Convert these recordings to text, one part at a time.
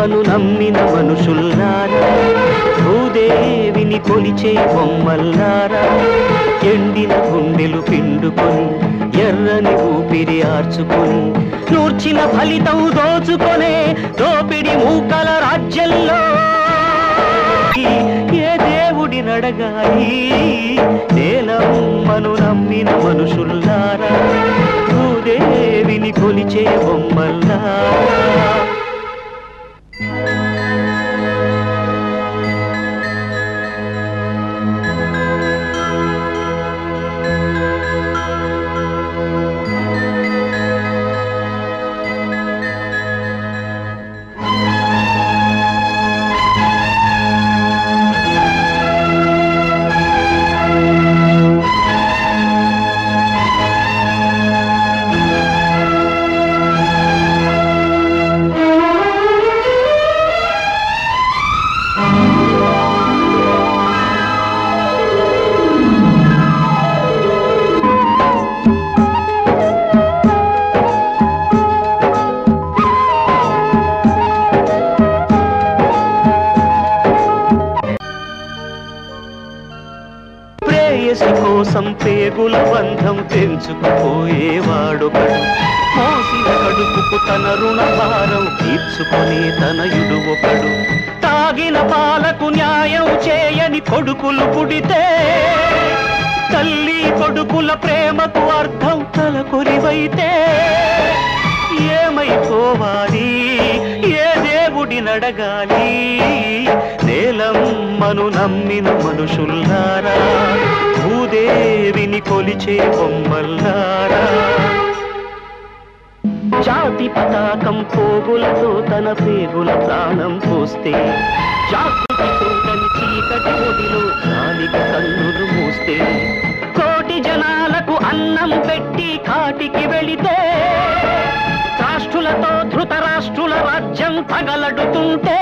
నేలమ్మను నమ్మిన మనుషుల్లారా భూదేవిని కొలిచే బొమ్మల్లారా ఎండిన గుండెలు పిండుకొని ఎర్రని ఊపిరి ఆర్చుకొని నూర్చిన ఫలితం దోచుకొనే దోపిడి మూకల రాజ్యంలో ఏ దేవుడి నడగాలి నేలమ్మను నమ్మిన మనుషుల్లారా భూదేవిని కొలిచే బొమ్మల్లారా ప్రేయసి కోసం పేగుల బంధం తెంచుకుపోయేవాడొకడు మోసిన కడుపుకు తన రుణ భారం తీర్చుకునే తనయుడు ఒకడు తాగిన పాలకు న్యాయం చేయని కొడుకులు పుడితే తల్లి కొడుకుల ప్రేమకు అర్థం తలకొరివైతే ఏమైపోవాలి ఏ దేవుడి నడగాలి నేలమ్మను నమ్మిన మనుషుల్లారా భూదేవిని కొలిచే బొమ్మల్లారా జాతి పతాకం పోగులతో తన పేగుల ప్రాణం పోస్తే జాగృతి చూడని చీకటి ఒడిలో జాలిక కన్నులు మూస్తే కోటి జనాలకు అన్నం పెట్టి కాటికి వెళితే రాష్ట్రులతో ధృతరాష్ట్రుల రాజ్యం తగలడుతుంటే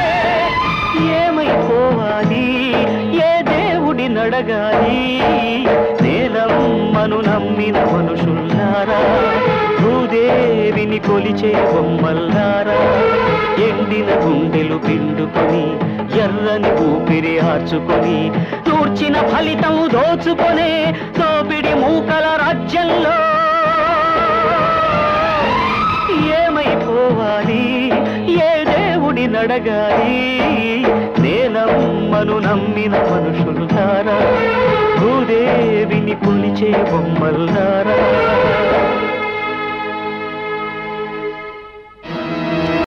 ఏమైపోవాలి ఏ దేవుడి నడగాలి నేలమ్మను నమ్మిన మనుషుల్లారా భూదేవిని కొలిచే బొమ్మల్లారా ఎండిన గుండెలు పిండుకొని ఎర్రని ఊపిరి ఆర్చుకొని తూర్చిన ఫలితం దోచుకొనే దోపిడి మూకల రాజ్యంలో ఏమైపోవాలి ఏ దేవుడి నడగాలి నేలమ్మను నమ్మిన మనుషులుతారా భూదేవిని కొలిచే బొమ్మల్లారా